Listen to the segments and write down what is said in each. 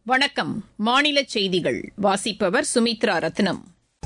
வணக்கம் மாநில செய்திகள் வாசிப்பவர் சுமித்ரா ரத்னம்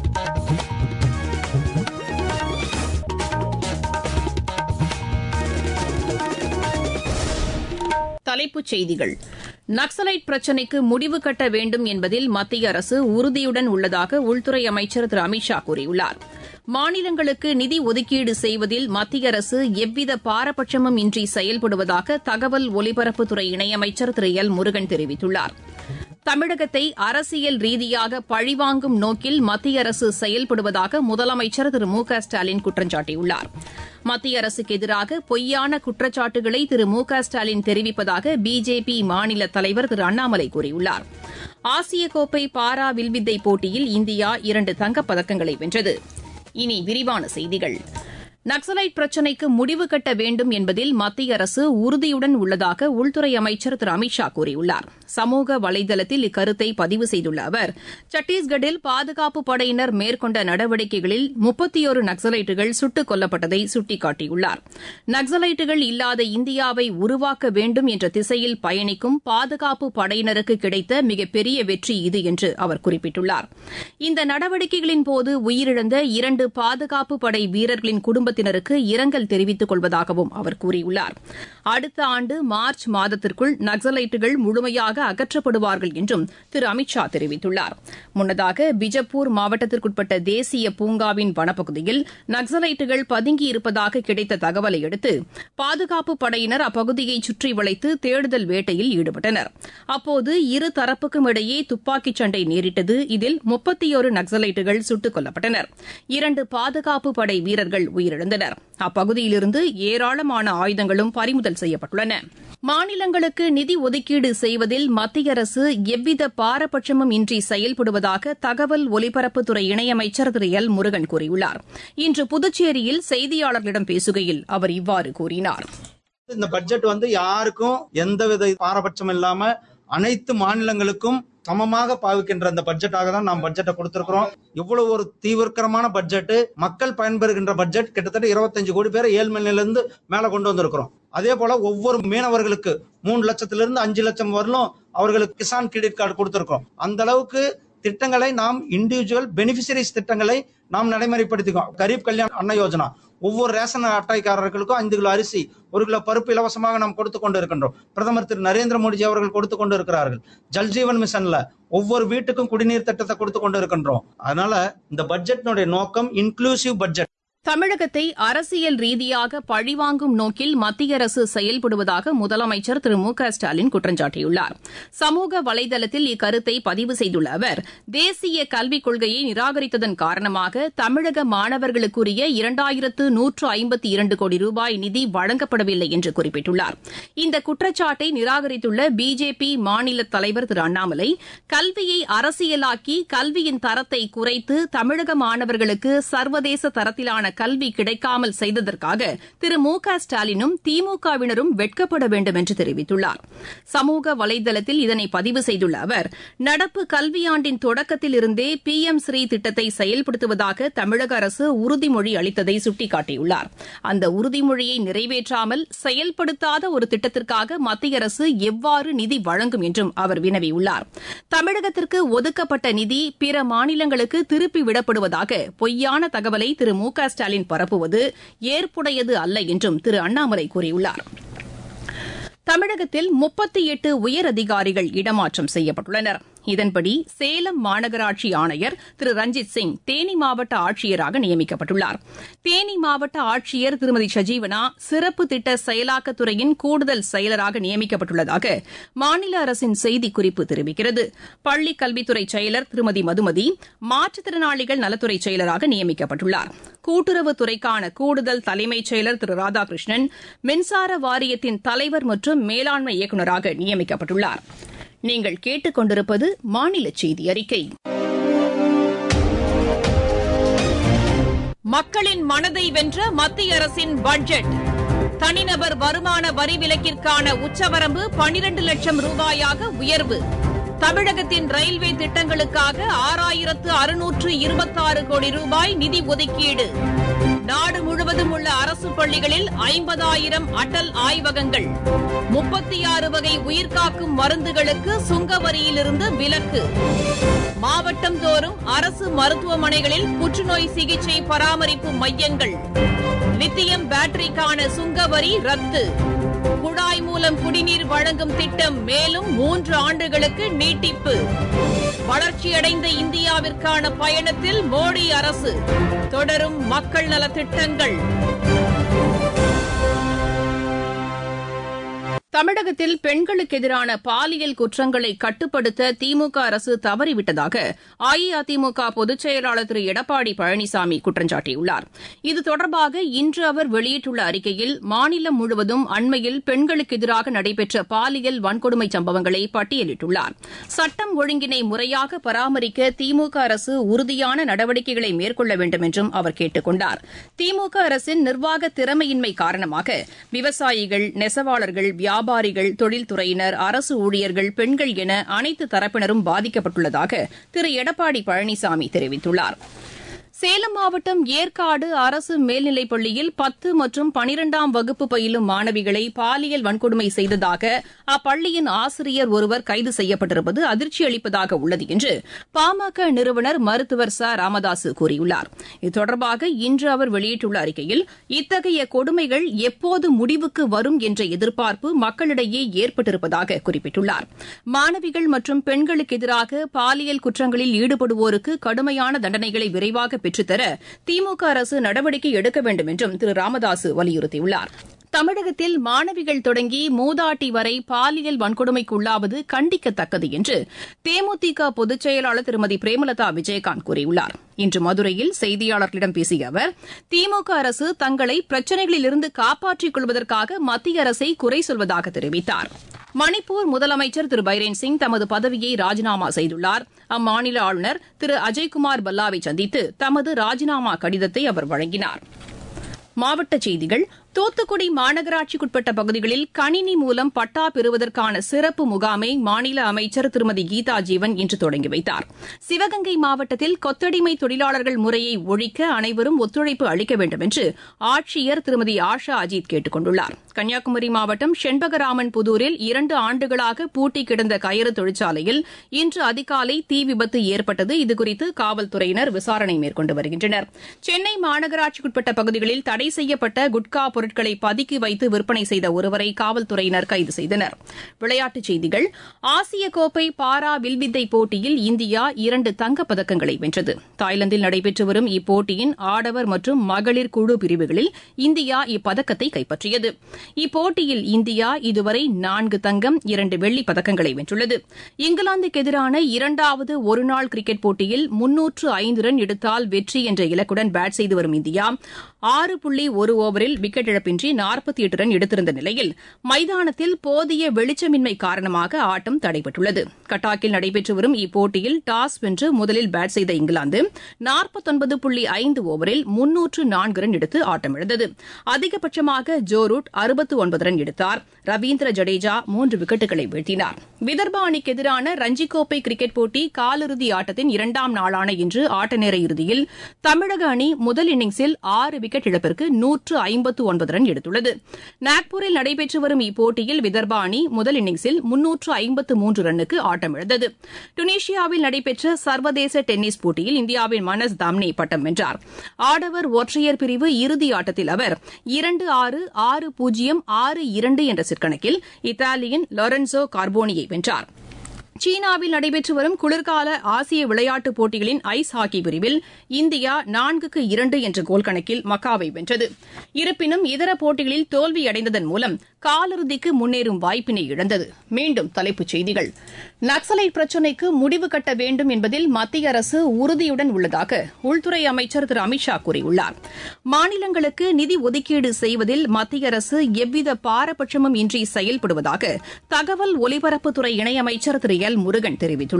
தலைப்புச் செய்திகள் நக்சலைட் பிரச்சினைக்கு முடிவு கட்ட வேண்டும் என்பதில் மத்திய அரசு உறுதியுடன் உள்ளதாக உள்துறை அமைச்சர் திரு அமித் ஷா கூறியுள்ளார் மாநிலங்களுக்கு நிதி ஒதுக்கீடு செய்வதில் மத்திய அரசு எவ்வித பாரபட்சமும் இன்றி செயல்படுவதாக தகவல் ஒலிபரப்புத்துறை இணையமைச்சர் திரு எல் முருகன் தெரிவித்துள்ளார் தமிழகத்தை அரசியல் ரீதியாக பழிவாங்கும் நோக்கில் மத்திய அரசு செயல்படுவதாக முதலமைச்சர் திரு மு க ஸ்டாலின் குற்றம் சாட்டியுள்ளார் மத்திய அரசுக்கு எதிராக பொய்யான குற்றச்சாட்டுகளை திரு மு க ஸ்டாலின் தெரிவிப்பதாக பிஜேபி மாநில தலைவர் திரு அண்ணாமலை கூறியுள்ளார் ஆசிய கோப்பை பாரா வில்வித்தை போட்டியில் இந்தியா இரண்டு தங்கப்பதக்கங்களை வென்றது இனி விரிவான செய்திகள் நக்சலைட் பிரச்சினைக்கு முடிவு கட்ட வேண்டும் என்பதில் மத்திய அரசு உறுதியுடன் உள்ளதாக உள்துறை அமைச்சர் திரு அமித் ஷா கூறியுள்ளார் சமூக வலைதளத்தில் இக்கருத்தை பதிவு செய்துள்ள அவர் சத்தீஸ்கட்டில் பாதுகாப்பு படையினர் மேற்கொண்ட நடவடிக்கைகளில் முப்பத்தியோரு நக்சலைட்டுகள் சுட்டுக் கொல்லப்பட்டதை சுட்டிக்காட்டியுள்ளார் நக்சலைட்டுகள் இல்லாத இந்தியாவை உருவாக்க வேண்டும் என்ற திசையில் பயணிக்கும் பாதுகாப்பு படையினருக்கு கிடைத்த மிகப்பெரிய வெற்றி இது என்று அவர் குறிப்பிட்டுள்ளார் இந்த நடவடிக்கைகளின் போது உயிரிழந்த இரண்டு பாதுகாப்பு படை வீரர்களின் குடும்பத்தினருக்கு இரங்கல் தெரிவித்துக் கொள்வதாகவும் அவர் கூறியுள்ளார் அடுத்த ஆண்டு மார்ச் மாதத்திற்குள் நக்சலைட்டுகள் முழுமையாக அகற்றப்படுவார்கள் என்றும் திரு அமித் ஷா தெரிவித்துள்ளார் முன்னதாக பிஜப்பூர் மாவட்டத்திற்குட்பட்ட தேசிய பூங்காவின் வனப்பகுதியில் நக்சலைட்டுகள் பதுங்கியிருப்பதாக கிடைத்த தகவலை அடுத்து பாதுகாப்பு படையினர் அப்பகுதியை சுற்றி வளைத்து தேடுதல் வேட்டையில் ஈடுபட்டனர் அப்போது இரு தரப்புக்கும் இடையே துப்பாக்கிச் சண்டை நேரிட்டது இதில் முப்பத்தியோரு நக்சலைட்டுகள் சுட்டுக் கொல்லப்பட்டனர் இரண்டு பாதுகாப்பு படை வீரர்கள் உயிரிழந்தனர் அப்பகுதியிலிருந்து ஏராளமான ஆயுதங்களும் பறிமுதல் செய்யப்பட்டுள்ளன மாநிலங்களுக்கு நிதி ஒதுக்கீடு செய்வதில் மத்திய அரசு எவ்வித பாரபட்சமும் இன்றி செயல்படுவதாக தகவல் ஒலிபரப்புத்துறை இணையமைச்சர் திரு எல் முருகன் கூறியுள்ளார் இன்று புதுச்சேரியில் செய்தியாளர்களிடம் பேசுகையில் அவர் இவ்வாறு கூறினார் இந்த பட்ஜெட் வந்து யாருக்கும் எந்தவித பாரபட்சம் இல்லாம அனைத்து மாநிலங்களுக்கும் சமமாக பாவிக்கின்ற அந்த பட்ஜெட்டாக தான் நாம் பட்ஜெட்டை கொடுத்திருக்கிறோம் இவ்வளவு ஒரு தீவிரமான பட்ஜெட் மக்கள் பயன்பெறுகின்ற பட்ஜெட் கிட்டத்தட்ட இருபத்தஞ்சு கோடி பேரை ஏழ்மையில இருந்து மேல கொண்டு வந்திருக்கிறோம் அதே போல ஒவ்வொரு மீனவர்களுக்கு மூணு லட்சத்துல இருந்து அஞ்சு லட்சம் வரலும் அவர்களுக்கு கிசான் கிரெடிட் கார்டு கொடுத்திருக்கிறோம் அந்த அளவுக்கு திட்டங்களை நாம் இண்டிவிஜுவல் பெனிஃபிஷரிஸ் திட்டங்களை நாம் நடைமுறைப்படுத்திக்கோம் கரீப் கல்யாண் அன்ன யோஜனா ஒவ்வொரு ரேஷன் அட்டைக்காரர்களுக்கும் ஐந்து கிலோ அரிசி ஒரு கிலோ பருப்பு இலவசமாக நாம் கொடுத்து கொண்டு இருக்கின்றோம் பிரதமர் திரு நரேந்திர மோடிஜி அவர்கள் கொடுத்து கொண்டு இருக்கிறார்கள் ஜல்ஜீவன் மிஷன்ல ஒவ்வொரு வீட்டுக்கும் குடிநீர் திட்டத்தை கொடுத்து கொண்டு இருக்கின்றோம் அதனால இந்த பட்ஜெட்னுடைய நோக்கம் இன்க்ளூசிவ் பட்ஜெட் தமிழகத்தை அரசியல் ரீதியாக பழிவாங்கும் நோக்கில் மத்திய அரசு செயல்படுவதாக முதலமைச்சர் திரு மு க ஸ்டாலின் குற்றம் சாட்டியுள்ளார் சமூக வலைதளத்தில் இக்கருத்தை பதிவு செய்துள்ள அவர் தேசிய கல்விக் கொள்கையை நிராகரித்ததன் காரணமாக தமிழக மாணவர்களுக்குரிய இரண்டாயிரத்து நூற்று ஐம்பத்தி இரண்டு கோடி ரூபாய் நிதி வழங்கப்படவில்லை என்று குறிப்பிட்டுள்ளார் இந்த குற்றச்சாட்டை நிராகரித்துள்ள பிஜேபி மாநில தலைவர் திரு அண்ணாமலை கல்வியை அரசியலாக்கி கல்வியின் தரத்தை குறைத்து தமிழக மாணவர்களுக்கு சர்வதேச தரத்திலான கல்வி கிடைக்காமல் செய்ததற்காக திரு மு க ஸ்டாலினும் திமுகவினரும் வெட்கப்பட வேண்டும் என்று தெரிவித்துள்ளார் சமூக வலைதளத்தில் இதனை பதிவு செய்துள்ள அவர் நடப்பு கல்வியாண்டின் தொடக்கத்தில் இருந்தே பி எம் ஸ்ரீ திட்டத்தை செயல்படுத்துவதாக தமிழக அரசு உறுதிமொழி அளித்ததை சுட்டிக்காட்டியுள்ளார் அந்த உறுதிமொழியை நிறைவேற்றாமல் செயல்படுத்தாத ஒரு திட்டத்திற்காக மத்திய அரசு எவ்வாறு நிதி வழங்கும் என்றும் அவர் வினவியுள்ளார் தமிழகத்திற்கு ஒதுக்கப்பட்ட நிதி பிற மாநிலங்களுக்கு திருப்பி விடப்படுவதாக பொய்யான தகவலை திரு மு க ஸ்டாலின் பரப்புவது ஏற்புடையது அல்ல என்றும் திரு அண்ணாமலை கூறியுள்ளார் தமிழகத்தில் முப்பத்தி எட்டு உயர் அதிகாரிகள் இடமாற்றம் செய்யப்பட்டுள்ளனர் இதன்படி சேலம் மாநகராட்சி ஆணையர் திரு ரஞ்சித் சிங் தேனி மாவட்ட ஆட்சியராக நியமிக்கப்பட்டுள்ளார் தேனி மாவட்ட ஆட்சியர் திருமதி சஜீவனா சிறப்பு திட்ட செயலாக்கத்துறையின் கூடுதல் செயலராக நியமிக்கப்பட்டுள்ளதாக மாநில அரசின் செய்திக்குறிப்பு தெரிவிக்கிறது பள்ளிக் கல்வித்துறை செயலர் திருமதி மதுமதி மாற்றுத்திறனாளிகள் நலத்துறை செயலராக நியமிக்கப்பட்டுள்ளார் கூட்டுறவுத்துறைக்கான கூடுதல் தலைமைச் செயலர் திரு ராதாகிருஷ்ணன் மின்சார வாரியத்தின் தலைவர் மற்றும் மேலாண்மை இயக்குநராக நியமிக்கப்பட்டுள்ளார் நீங்கள் கேட்டுக்கொண்டிருப்பது மாநில செய்தி அறிக்கை மக்களின் மனதை வென்ற மத்திய அரசின் பட்ஜெட் தனிநபர் வருமான வரி விலக்கிற்கான உச்சவரம்பு பனிரண்டு லட்சம் ரூபாயாக உயர்வு தமிழகத்தின் ரயில்வே திட்டங்களுக்காக ஆறாயிரத்து அறுநூற்று இருபத்தாறு கோடி ரூபாய் நிதி ஒதுக்கீடு நாடு முழுவதும் உள்ள அரசு பள்ளிகளில் ஐம்பதாயிரம் அடல் ஆய்வகங்கள் முப்பத்தி ஆறு வகை உயிர்காக்கும் மருந்துகளுக்கு சுங்க வரியிலிருந்து விலக்கு மாவட்டம் தோறும் அரசு மருத்துவமனைகளில் புற்றுநோய் சிகிச்சை பராமரிப்பு மையங்கள் லித்தியம் பேட்டரிக்கான சுங்க வரி ரத்து குழாய் மூலம் குடிநீர் வழங்கும் திட்டம் மேலும் மூன்று ஆண்டுகளுக்கு நீட்டிப்பு வளர்ச்சியடைந்த இந்தியாவிற்கான பயணத்தில் மோடி அரசு தொடரும் மக்கள் நலத் திட்டங்கள் தமிழகத்தில் பெண்களுக்கு எதிரான பாலியல் குற்றங்களை கட்டுப்படுத்த திமுக அரசு தவறிவிட்டதாக அஇஅதிமுக பொதுச் செயலாளர் திரு எடப்பாடி பழனிசாமி குற்றம் சாட்டியுள்ளார் இது தொடர்பாக இன்று அவர் வெளியிட்டுள்ள அறிக்கையில் மாநிலம் முழுவதும் அண்மையில் பெண்களுக்கு எதிராக நடைபெற்ற பாலியல் வன்கொடுமை சம்பவங்களை பட்டியலிட்டுள்ளார் சட்டம் ஒழுங்கினை முறையாக பராமரிக்க திமுக அரசு உறுதியான நடவடிக்கைகளை மேற்கொள்ள வேண்டும் என்றும் அவர் கேட்டுக் கொண்டார் திமுக அரசின் நிர்வாக திறமையின்மை காரணமாக விவசாயிகள் நெசவாளர்கள் வியாபாரிகள் தொழில்துறையினர் அரசு ஊழியர்கள் பெண்கள் என அனைத்து தரப்பினரும் பாதிக்கப்பட்டுள்ளதாக திரு எடப்பாடி பழனிசாமி தெரிவித்துள்ளார் சேலம் மாவட்டம் ஏற்காடு அரசு மேல்நிலைப் பள்ளியில் பத்து மற்றும் பனிரெண்டாம் வகுப்பு பயிலும் மாணவிகளை பாலியல் வன்கொடுமை செய்ததாக அப்பள்ளியின் ஆசிரியர் ஒருவர் கைது செய்யப்பட்டிருப்பது அதிர்ச்சி அளிப்பதாக உள்ளது என்று பாமக நிறுவனர் மருத்துவர் ச ராமதாசு கூறியுள்ளார் இது தொடர்பாக இன்று அவர் வெளியிட்டுள்ள அறிக்கையில் இத்தகைய கொடுமைகள் எப்போது முடிவுக்கு வரும் என்ற எதிர்பார்ப்பு மக்களிடையே ஏற்பட்டிருப்பதாக குறிப்பிட்டுள்ளார் மாணவிகள் மற்றும் பெண்களுக்கு எதிராக பாலியல் குற்றங்களில் ஈடுபடுவோருக்கு கடுமையான தண்டனைகளை விரைவாக பெற்றுத்தர திமுக அரசு நடவடிக்கை எடுக்க வேண்டும் என்றும் திரு ராமதாசு வலியுறுத்தியுள்ளார் தமிழகத்தில் மாணவிகள் தொடங்கி மூதாட்டி வரை பாலியல் வன்கொடுமைக்குள்ளாவது கண்டிக்கத்தக்கது என்று தேமுதிக பொதுச் செயலாளர் திருமதி பிரேமலதா விஜயகாந்த் கூறியுள்ளார் இன்று மதுரையில் செய்தியாளர்களிடம் பேசிய அவர் திமுக அரசு தங்களை பிரச்சினைகளிலிருந்து காப்பாற்றிக் கொள்வதற்காக மத்திய அரசை குறை சொல்வதாக தெரிவித்தார் மணிப்பூர் முதலமைச்சர் திரு பைரேன் சிங் தமது பதவியை ராஜினாமா செய்துள்ளார் அம்மாநில ஆளுநர் திரு அஜய்குமார் பல்லாவை சந்தித்து தமது ராஜினாமா கடிதத்தை அவர் வழங்கினார் மாவட்டச் செய்திகள் தூத்துக்குடி மாநகராட்சிக்குட்பட்ட பகுதிகளில் கணினி மூலம் பட்டா பெறுவதற்கான சிறப்பு முகாமை மாநில அமைச்சர் திருமதி கீதா ஜீவன் இன்று தொடங்கி வைத்தார் சிவகங்கை மாவட்டத்தில் கொத்தடிமை தொழிலாளர்கள் முறையை ஒழிக்க அனைவரும் ஒத்துழைப்பு அளிக்க வேண்டும் என்று ஆட்சியர் திருமதி ஆஷா அஜித் கேட்டுக் கொண்டுள்ளார் கன்னியாகுமரி மாவட்டம் செண்பகராமன் புதூரில் இரண்டு ஆண்டுகளாக பூட்டி கிடந்த கயிறு தொழிற்சாலையில் இன்று அதிகாலை தீ விபத்து ஏற்பட்டது இதுகுறித்து காவல்துறையினர் விசாரணை மேற்கொண்டு வருகின்றனர் சென்னை மாநகராட்சிக்குட்பட்ட பகுதிகளில் தடை செய்யப்பட்ட குட்கா பொருட்களை பதுக்கி வைத்து விற்பனை செய்த ஒருவரை காவல்துறையினர் கைது செய்தனர் விளையாட்டுச் செய்திகள் ஆசிய கோப்பை பாரா வில்வித்தை போட்டியில் இந்தியா இரண்டு தங்கப் பதக்கங்களை வென்றது தாய்லாந்தில் நடைபெற்று வரும் இப்போட்டியின் ஆடவர் மற்றும் மகளிர் குழு பிரிவுகளில் இந்தியா இப்பதக்கத்தை கைப்பற்றியது இப்போட்டியில் இந்தியா இதுவரை நான்கு தங்கம் இரண்டு வெள்ளிப் பதக்கங்களை வென்றுள்ளது இங்கிலாந்துக்கு எதிரான இரண்டாவது ஒருநாள் கிரிக்கெட் போட்டியில் முன்னூற்று ஐந்து ரன் எடுத்தால் வெற்றி என்ற இலக்குடன் பேட் செய்து வரும் இந்தியா ஆறு புள்ளி ஒரு ஓவரில் விக்கெட் இழப்பின்றி நாற்பத்தி எட்டு ரன் எடுத்திருந்த நிலையில் மைதானத்தில் போதிய வெளிச்சமின்மை காரணமாக ஆட்டம் தடைபட்டுள்ளது கட்டாக்கில் நடைபெற்று வரும் இப்போட்டியில் டாஸ் வென்று முதலில் பேட் செய்த இங்கிலாந்து நாற்பத்தொன்பது புள்ளி ஐந்து ஓவரில் முன்னூற்று நான்கு ரன் எடுத்து ஆட்டமிழந்தது அதிகபட்சமாக ஜோ ரூட் அறுபத்து ஒன்பது ரன் எடுத்தார் ரவீந்திர ஜடேஜா மூன்று விக்கெட்டுகளை வீழ்த்தினார் விதர்பா அணிக்கு எதிரான ரஞ்சி கோப்பை கிரிக்கெட் போட்டி காலிறுதி ஆட்டத்தின் இரண்டாம் நாளான இன்று ஆட்டநேர இறுதியில் தமிழக அணி முதல் இன்னிங்ஸில் ஆறு விக்கெட் இழப்பிற்கு நூற்று ஐம்பத்து ஒன்பது ரன் எடுத்துள்ளது நாக்பூரில் நடைபெற்று வரும் இப்போட்டியில் விதர்பா அணி முதல் இன்னிங்ஸில் முன்னூற்று ஐம்பத்து மூன்று ரன்னுக்கு ஆட்டமிழந்தது டுனிஷியாவில் நடைபெற்ற சர்வதேச டென்னிஸ் போட்டியில் இந்தியாவின் மனஸ் தாம்னே பட்டம் வென்றார் ஆடவர் ஒற்றையர் பிரிவு இறுதி ஆட்டத்தில் அவர் இரண்டு ஆறு ஆறு பூஜ்ஜியம் ஆறு இரண்டு என்ற சிற்கணக்கில் இத்தாலியின் லொரன்சோ கார்போனியை வென்றார் சீனாவில் நடைபெற்று வரும் குளிர்கால ஆசிய விளையாட்டுப் போட்டிகளின் ஐஸ் ஹாக்கி பிரிவில் இந்தியா நான்குக்கு இரண்டு என்ற கோல் கணக்கில் மக்காவை வென்றது இருப்பினும் இதர போட்டிகளில் தோல்வியடைந்ததன் மூலம் காலிறுதிக்கு முன்னேறும் வாய்ப்பினை இழந்தது மீண்டும் தலைப்புச் செய்திகள் நக்சலைட் பிரச்சினைக்கு முடிவு கட்ட வேண்டும் என்பதில் மத்திய அரசு உறுதியுடன் உள்ளதாக உள்துறை அமைச்சர் திரு அமித்ஷா கூறியுள்ளார் மாநிலங்களுக்கு நிதி ஒதுக்கீடு செய்வதில் மத்திய அரசு எவ்வித பாரபட்சமும் இன்றி செயல்படுவதாக தகவல் ஒலிபரப்புத்துறை இணையமைச்சர் திரு எல் முருகன் தெரிவித்துள்ளார்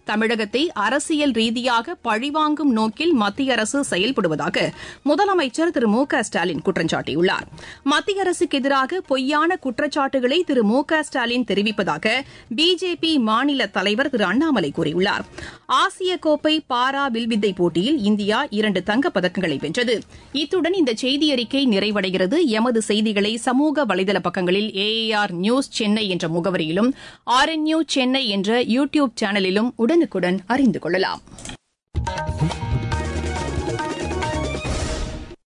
தமிழகத்தை அரசியல் ரீதியாக பழிவாங்கும் நோக்கில் மத்திய அரசு செயல்படுவதாக முதலமைச்சர் திரு மு க ஸ்டாலின் குற்றம் சாட்டியுள்ளார் மத்திய அரசுக்கு எதிராக பொய்யான குற்றச்சாட்டுகளை திரு மு க ஸ்டாலின் தெரிவிப்பதாக பிஜேபி மாநில தலைவர் திரு அண்ணாமலை கூறியுள்ளார் ஆசிய கோப்பை பாரா வில்வித்தை போட்டியில் இந்தியா இரண்டு தங்கப் பதக்கங்களை வென்றது இத்துடன் இந்த செய்தியறிக்கை நிறைவடைகிறது எமது செய்திகளை சமூக வலைதள பக்கங்களில் ஏஏஆர் நியூஸ் சென்னை என்ற முகவரியிலும் ஆர்என்யூ சென்னை என்ற யூ டியூப் சேனலிலும் உடனுக்குடன் அறிந்து கொள்ளலாம்